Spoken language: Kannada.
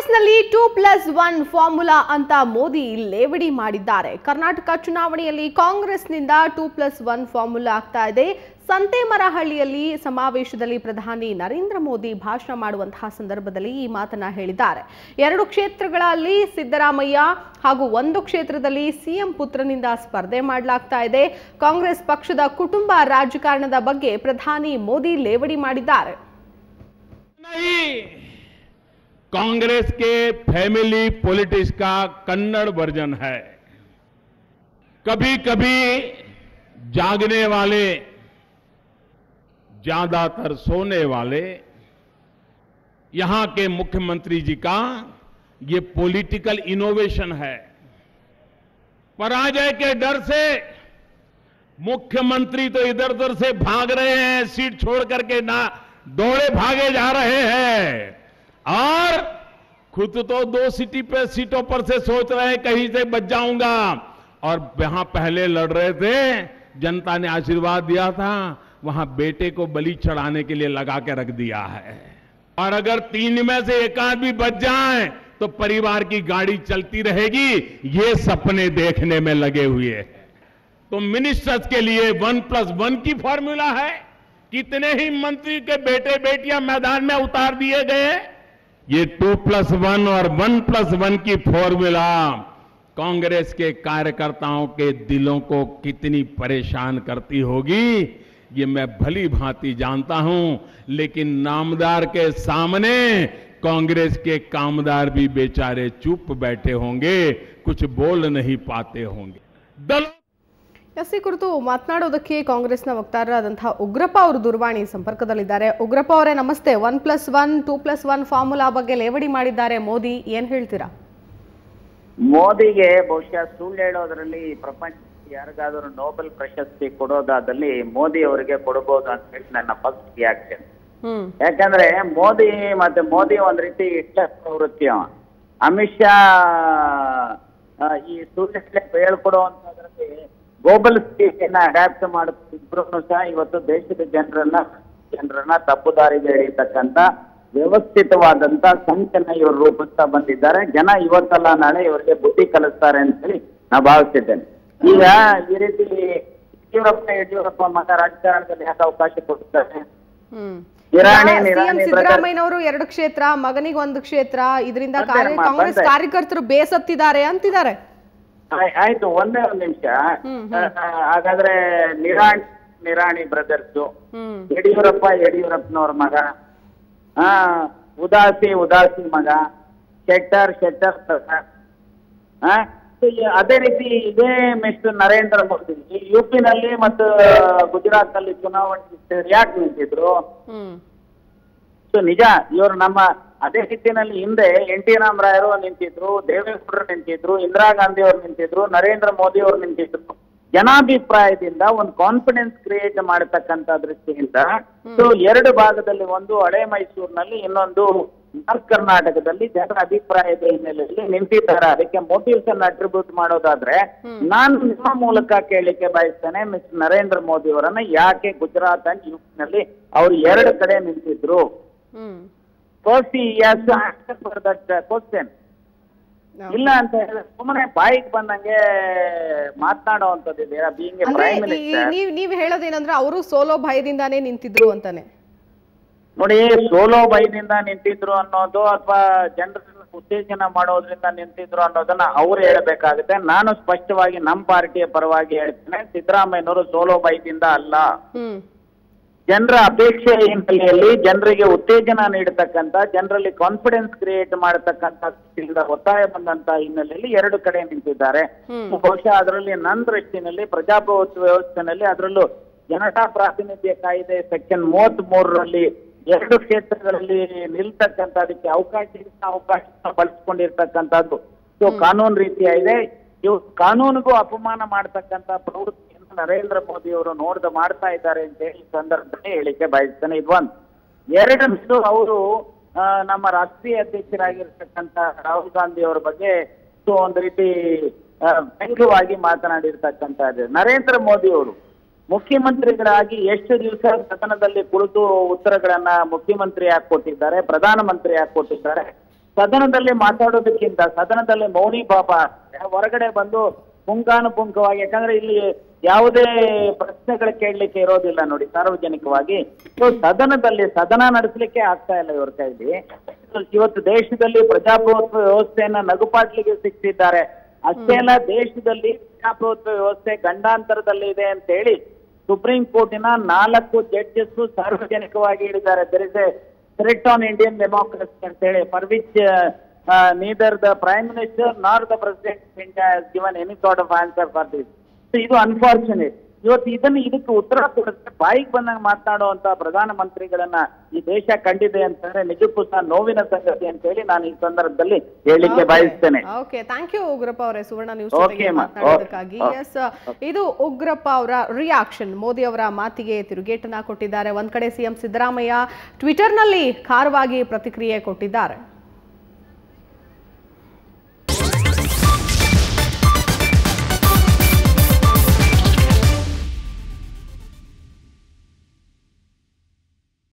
ಕಾಂಗ್ರೆಸ್ನಲ್ಲಿ ಟೂ ಪ್ಲಸ್ ಒನ್ ಫಾರ್ಮುಲಾ ಅಂತ ಮೋದಿ ಲೇವಡಿ ಮಾಡಿದ್ದಾರೆ ಕರ್ನಾಟಕ ಚುನಾವಣೆಯಲ್ಲಿ ಕಾಂಗ್ರೆಸ್ನಿಂದ ಟೂ ಪ್ಲಸ್ ಒನ್ ಫಾರ್ಮುಲಾ ಆಗ್ತಾ ಇದೆ ಸಂತೇಮರಹಳ್ಳಿಯಲ್ಲಿ ಸಮಾವೇಶದಲ್ಲಿ ಪ್ರಧಾನಿ ನರೇಂದ್ರ ಮೋದಿ ಭಾಷಣ ಮಾಡುವಂತಹ ಸಂದರ್ಭದಲ್ಲಿ ಈ ಮಾತನ್ನ ಹೇಳಿದ್ದಾರೆ ಎರಡು ಕ್ಷೇತ್ರಗಳಲ್ಲಿ ಸಿದ್ದರಾಮಯ್ಯ ಹಾಗೂ ಒಂದು ಕ್ಷೇತ್ರದಲ್ಲಿ ಸಿಎಂ ಪುತ್ರನಿಂದ ಸ್ಪರ್ಧೆ ಮಾಡಲಾಗ್ತಾ ಇದೆ ಕಾಂಗ್ರೆಸ್ ಪಕ್ಷದ ಕುಟುಂಬ ರಾಜಕಾರಣದ ಬಗ್ಗೆ ಪ್ರಧಾನಿ ಮೋದಿ ಲೇವಡಿ ಮಾಡಿದ್ದಾರೆ नहीं कांग्रेस के फैमिली पॉलिटिक्स का कन्नड़ वर्जन है कभी कभी जागने वाले ज्यादातर सोने वाले यहां के मुख्यमंत्री जी का ये पॉलिटिकल इनोवेशन है पराजय के डर से मुख्यमंत्री तो इधर उधर से भाग रहे हैं सीट छोड़ करके ना दौड़े भागे जा रहे हैं और खुद तो दो सिटी पे सीटों पर से सोच रहे हैं कहीं से बच जाऊंगा और वहां पहले लड़ रहे थे जनता ने आशीर्वाद दिया था वहां बेटे को बलि चढ़ाने के लिए लगा के रख दिया है और अगर तीन में से एक आध भी बच जाए तो परिवार की गाड़ी चलती रहेगी ये सपने देखने में लगे हुए हैं तो मिनिस्टर्स के लिए वन प्लस वन की फॉर्मूला है कितने ही मंत्री के बेटे बेटियां मैदान में उतार दिए गए ये टू प्लस वन और वन प्लस वन की फॉर्मूला कांग्रेस के कार्यकर्ताओं के दिलों को कितनी परेशान करती होगी ये मैं भली भांति जानता हूं लेकिन नामदार के सामने कांग्रेस के कामदार भी बेचारे चुप बैठे होंगे कुछ बोल नहीं पाते होंगे दलों ಎಸ್ ಈ ಕುರಿತು ಮಾತನಾಡೋದಕ್ಕೆ ಕಾಂಗ್ರೆಸ್ನ ವಕ್ತಾರರಾದಂತಹ ಉಗ್ರಪ್ಪ ಅವರು ದೂರವಾಣಿ ಸಂಪರ್ಕದಲ್ಲಿದ್ದಾರೆ ಉಗ್ರಪ್ಪ ಅವರೇ ನಮಸ್ತೆ one plus one two plus one formula ಬಗ್ಗೆ ಲೇವಡಿ ಮಾಡಿದ್ದಾರೆ ಮೋದಿ ಏನ್ ಹೇಳ್ತೀರಾ ಮೋದಿಗೆ ಬಹುಶಃ ಸುಳ್ಳು ಹೇಳೋದ್ರಲ್ಲಿ ಪ್ರಪಂಚ ಯಾರಿಗಾದರೂ ನೋಬೆಲ್ ಪ್ರಶಸ್ತಿ ಕೊಡೋದಾದಲ್ಲಿ ಮೋದಿ ಅವರಿಗೆ ಕೊಡಬಹುದು ಅಂತ ಹೇಳಿ ನನ್ನ ಫಸ್ಟ್ ರಿಯಾಕ್ಷನ್ ಹ್ಮ್ ಯಾಕಂದ್ರೆ ಮೋದಿ ಮತ್ತೆ ಮೋದಿ ಒಂದ್ ರೀತಿ ಹಿಟ್ಲರ್ ಪ್ರವೃತ್ತಿ ಅವ ಅಮಿತ್ ಶಾ ಆ, ಈ ಸುಳ್ಳು ಹೇಳ್ಕೊಡುವಂತದ್ರಲ್ಲಿ ಗ್ಲೋಬಲ್ ಸ್ಪೀಚ್ ಅಡ್ಯಾಪ್ಟ್ ಮಾಡುತ್ತಿದ್ರು ಸಹ ಇವತ್ತು ದೇಶದ ಜನರನ್ನ ಜನರನ್ನ ತಪ್ಪು ದಾರಿಗೆ ಎಳೆಯತಕ್ಕಂತ ವ್ಯವಸ್ಥಿತವಾದಂತ ಸಂಚನ ಇವರು ರೂಪಿಸ್ತಾ ಬಂದಿದ್ದಾರೆ ಜನ ಇವತ್ತಲ್ಲ ನಾಳೆ ಇವರಿಗೆ ಬುದ್ಧಿ ಕಲಿಸ್ತಾರೆ ಅಂತ ಹೇಳಿ ನಾ ಭಾವಿಸಿದ್ದೇನೆ ಈಗ ಈ ರೀತಿ ಯಡಿಯೂರಪ್ಪ ಯಡಿಯೂರಪ್ಪ ಮತ ರಾಜಕಾರಣದಲ್ಲಿ ಯಾಕೆ ಅವಕಾಶ ಕೊಡ್ತಾರೆ ಹ್ಮ್ ನಿರಾಣಿ, ಸಿಎಂ ನಿರಾಣಿ ಸಿದ್ದರಾಮಯ್ಯನವರು ಎರಡು ಕ್ಷೇತ್ರ ಮಗನಿಗೆ ಒಂದು ಕ್ಷೇತ್ರ ಇದರಿಂದ ಬಂದೆ ಕಾರ್ಯ ಅಮ್ಮ, ಕಾಂಗ್ರೆಸ್ ಬಂದೆ. ಕಾರ್ಯಕರ್ತರು ಬೇಸತ್ತಿದ್ದಾರೆ ಅಂತಿದ್ದಾರೆ ಆಯ್- ಆಯ್ತು ಒಂದೇ ಒಂದು ನಿಮಿಷ ಹ್ಮ್, ಹಾಗಾದ್ರೆ ನಿರಾಣಿ ನಿರಾಣಿ ಬ್ರದರ್ಸ್ ಹ್ಮ್ ಯಡಿಯೂರಪ್ಪ ಯಡಿಯೂರಪ್ಪನವ್ರ ಮಗ ಆ ಉದಾಸಿ ಉದಾಸಿ ಮಗ ಶೆಟ್ಟರ್ ಶೆಟ್ಟರ್ ಪ್ರಸಾದ್. ಆ so ಈ- ಅದೇ ರೀತಿ ಇದೇ ಮಿಸ್ಟರ್ ನರೇಂದ್ರ ಮೋದಿ ಯು ನಲ್ಲಿ ಮತ್ತು ಗುಜರಾತ್ ನಲ್ಲಿ ಚುನಾವಣೆ ಯಾಕೆ ನಿಂತಿದ್ರು ಹ್ಮ್ ಸೊ ನಿಜ ಇವರು ನಮ್ಮ ಅದೇ ರೀತಿಯಲ್ಲಿ ಹಿಂದೆ ಎನ್ ಟಿ ರಾಮರಾಯರು ನಿಂತಿದ್ರು ದೇವೇಗೌಡರು ನಿಂತಿದ್ರು ಇಂದಿರಾ ಗಾಂಧಿ ಅವರು ನಿಂತಿದ್ರು ನರೇಂದ್ರ ಮೋದಿ ಅವರು ನಿಂತಿದ್ರು ಜನಾಭಿಪ್ರಾಯದಿಂದ ಒಂದು ಕಾನ್ಫಿಡೆನ್ಸ್ ಕ್ರಿಯೇಟ್ ಮಾಡತಕ್ಕಂತ ದೃಷ್ಟಿಯಿಂದ ಸೊ ಎರಡು ಭಾಗದಲ್ಲಿ ಒಂದು ಹಳೆ ಮೈಸೂರಿನಲ್ಲಿ ಇನ್ನೊಂದು ನಾರ್ತ್ ಕರ್ನಾಟಕದಲ್ಲಿ ಜನರ ಅಭಿಪ್ರಾಯದ ಹಿನ್ನೆಲೆಯಲ್ಲಿ ನಿಂತಿದ್ದಾರೆ ಅದಕ್ಕೆ ಮೋಟಿವ್ಸ್ ಅನ್ನು ಅಟ್ರಿಬ್ಯೂಟ್ ಮಾಡೋದಾದ್ರೆ ನಾನು ನಿಮ್ಮ ಮೂಲಕ ಕೇಳಲಿಕ್ಕೆ ಬಯಸ್ತೇನೆ ಮಿಸ್ ನರೇಂದ್ರ ಮೋದಿ ಅವರನ್ನ ಯಾಕೆ ಗುಜರಾತ್ ಅಂಡ್ ಯು ನಲ್ಲಿ ಅವರು ಎರಡು ಕಡೆ ನಿಂತಿದ್ರು ಹ್ಮ್ first S answer for that question ಇಲ್ಲ ಅಂತ ಹೇಳಿದ್ರೆ ಸುಮ್ಮನೆ ಬಾಯಿಗೆ ಬಂದಂಗೆ ಮಾತನಾಡುವಂಥದ್ದಿದೆ ಬೀಂಗ್ ಎ ಅಂದ್ರೆ ಪ್ರೈಮ್ ಈ- ಈ- ಮಿನಿಸ್ಟರ್ ನೀವ್ ನೀವ್ ಹೇಳೋದೇನಂದ್ರೆ ಅವರು ಸೋಲೋ ಭಯದಿಂದಾನೇ ನಿಂತಿದ್ರು ಅಂತಾನೆ ನೋಡಿ ಸೋಲೋ ಬೈದಿಂದ ನಿಂತಿದ್ರು ಅನ್ನೋದು ಅಥವಾ ಜನರನ್ನ ಉತ್ತೇಜನ ಮಾಡೋದ್ರಿಂದ ನಿಂತಿದ್ರು ಅನ್ನೋದನ್ನ ಅವ್ರು ಹೇಳಬೇಕಾಗುತ್ತೆ ನಾನು ಸ್ಪಷ್ಟವಾಗಿ ನಮ್ಮ ಪಾರ್ಟಿಯ ಪರವಾಗಿ ಹೇಳ್ತೇನೆ ಸಿದ್ದರಾಮಯ್ಯನವರು ಸೋಲೋ ಬೈದಿಂದ ಅಲ್ಲ ಹ್ಮ್ ಜನರ ಅಪೇಕ್ಷೆ ಹಿನ್ನೆಲೆಯಲ್ಲಿ ಜನರಿಗೆ ಉತ್ತೇಜನ ನೀಡತಕ್ಕಂತ ಜನರಲ್ಲಿ ಕಾನ್ಫಿಡೆನ್ಸ್ ಕ್ರಿಯೇಟ್ ಮಾಡತಕ್ಕಂತ ದೃಷ್ಟಿಯಿಂದ ಒತ್ತಾಯ ಬಂದಂತ ಹಿನ್ನೆಲೆಯಲ್ಲಿ ಎರಡು ಕಡೆ ನಿಂತಿದ್ದಾರೆ ಹ್ಮ್. ಬಹುಶಃ ಅದರಲ್ಲಿ ನನ್ನ ದೃಷ್ಟಿನಲ್ಲಿ ಪ್ರಜಾಪ್ರಭುತ್ವ ವ್ಯವಸ್ಥೆನಲ್ಲಿ ಅದರಲ್ಲೂ ಜನತಾ ಪ್ರಾತಿನಿಧ್ಯ ಕಾಯ್ದೆ ಸೆಕ್ಷನ್ ಮೂವತ್ತ್ ಮೂರರಲ್ಲಿ ಎರಡು ಕ್ಷೇತ್ರಗಳಲ್ಲಿ ನಿಲ್ತಕ್ಕಂತ ಅದಕ್ಕೆ ಅವಕಾಶ ಅವಕಾಶ ಬಳಸ್ಕೊಂಡಿರ್ತಕ್ಕಂಥದ್ದು ಸೊ ಕಾನೂನು ರೀತಿಯ ಇದೆ ಇವು ಕಾನೂನಿಗೂ ಅಪಮಾನ ಮಾಡತಕ್ಕಂತ ಪ್ರವೃತ್ತಿಯನ್ನು ನರೇಂದ್ರ ಮೋದಿ ಅವರು ನೋಡ್ದ ಮಾಡ್ತಾ ಇದ್ದಾರೆ ಅಂತ ಹೇಳಿ ಈ ಸಂದರ್ಭದಲ್ಲಿ ಹೇಳಿಕೆ ಬಯಸ್ತೇನೆ ಇದು ಒಂದು ಎರಡನೇದು ಅವರು ಆ, ನಮ್ಮ ರಾಷ್ಟ್ರೀಯ ಅಧ್ಯಕ್ಷರಾಗಿರ್ತಕ್ಕಂಥ ರಾಹುಲ್ ಗಾಂಧಿ ಅವರ ಬಗ್ಗೆ ಸೊ ಒಂದು ರೀತಿ ಆ, ವ್ಯಂಗ್ಯವಾಗಿ ಮಾತನಾಡಿರ್ತಕ್ಕಂಥದ್ದು ನರೇಂದ್ರ ಮೋದಿ ಅವರು ಮುಖ್ಯಮಂತ್ರಿಗಳಾಗಿ ಎಷ್ಟು ದಿವಸ ಸದನದಲ್ಲಿ ಕುಳಿತು ಉತ್ತರಗಳನ್ನ ಮುಖ್ಯಮಂತ್ರಿ ಯಾಕೆ ಕೊಟ್ಟಿದ್ದಾರೆ ಪ್ರಧಾನಮಂತ್ರಿ ಯಾಕೆ ಕೊಟ್ಟಿದ್ದಾರೆ ಸದನದಲ್ಲಿ ಮಾತಾಡೋದಕ್ಕಿಂತ ಸದನದಲ್ಲಿ ಮೌನಿ ಪಾಪ ಹೊರಗಡೆ ಬಂದು ಪುಂಖಾನುಪುಂಖವಾಗಿ ಯಾಕಂದ್ರೆ ಇಲ್ಲಿ ಯಾವುದೇ ಪ್ರಶ್ನೆಗಳು ಕೇಳಲಿಕ್ಕೆ ಇರೋದಿಲ್ಲ ನೋಡಿ ಸಾರ್ವಜನಿಕವಾಗಿ ಸೊ ಸದನದಲ್ಲಿ ಸದನ ನಡೆಸಲಿಕ್ಕೆ ಆಗ್ತಾ ಇಲ್ಲ ಇವ್ರ ಕೈಲಿ ಇವತ್ತು ದೇಶದಲ್ಲಿ ಪ್ರಜಾಪ್ರಭುತ್ವ ವ್ಯವಸ್ಥೆಯನ್ನ ನಗುಪಾಟ್ಲಿಗೆ ಸಿಕ್ತಿದ್ದಾರೆ ಅಷ್ಟೇ ಅಲ್ಲ ದೇಶದಲ್ಲಿ ಪ್ರಜಾಪ್ರಭುತ್ವ ವ್ಯವಸ್ಥೆ ಗಂಡಾಂತರದಲ್ಲಿ ಇದೆ ಅಂತ ಹೇಳಿ ಸುಪ್ರೀಂ ಕೋರ್ಟಿನ ನಾಲ್ಕು ಜಡ್ಜಸ್ ಸಾರ್ವಜನಿಕವಾಗಿ ಹೇಳಿದ್ದಾರೆ there is a threat on Indian democracy ಅಂತ ಹೇಳಿ for which neither the prime minister nor the president of India given any sort of answer for this ಇದು ಅನ್ಫಾರ್ಚುನೇಟ್ ಇವತ್ತು ಇದನ್ನ ಇದಕ್ಕೆ ಉತ್ತರ ಕೊಡುತ್ತೆ ಬಾಯಿಗೆ ಬಂದಂಗೆ ಮಾತನಾಡುವಂತ ಪ್ರಧಾನ ಮಂತ್ರಿಗಳನ್ನ ಈ ದೇಶ ಕಂಡಿದೆ ಅಂತಂದ್ರೆ ನಿಜಕ್ಕೂ ಸಹ ನೋವಿನ ಸಂಗತಿ ಅಂತ ಹೇಳಿ ನಾನು ಈ ಸಂದರ್ಭದಲ್ಲಿ ಹೇಳಲಿಕ್ಕೆ ಬಯಸ್ತೇನೆ ಓಕೆ ಥ್ಯಾಂಕ್ ಯು ಉಗ್ರಪ್ಪ ಅವರೇ ಸುವರ್ಣ ನ್ಯೂಸ್ Okay, ಜೊತೆಗೆ ಮಾ. ಮಾತನಾಡೋದಕ್ಕಾಗಿ Okay. ಎಸ್ ಇದು ಉಗ್ರಪ್ಪ ಅವರ ರಿಯಾಕ್ಷನ್ ಮೋದಿ ಅವರ ಮಾತಿಗೆ ತಿರುಗೇಟನ್ನ ಕೊಟ್ಟಿದ್ದಾರೆ ಒಂದ್ ಕಡೆ ಸಿಎಂ ಸಿದ್ದರಾಮಯ್ಯ ಟ್ವಿಟರ್ನಲ್ಲಿ ಖಾರವಾಗಿ ಪ್ರತಿಕ್ರಿಯೆ ಕೊಟ್ಟಿದ್ದಾರೆ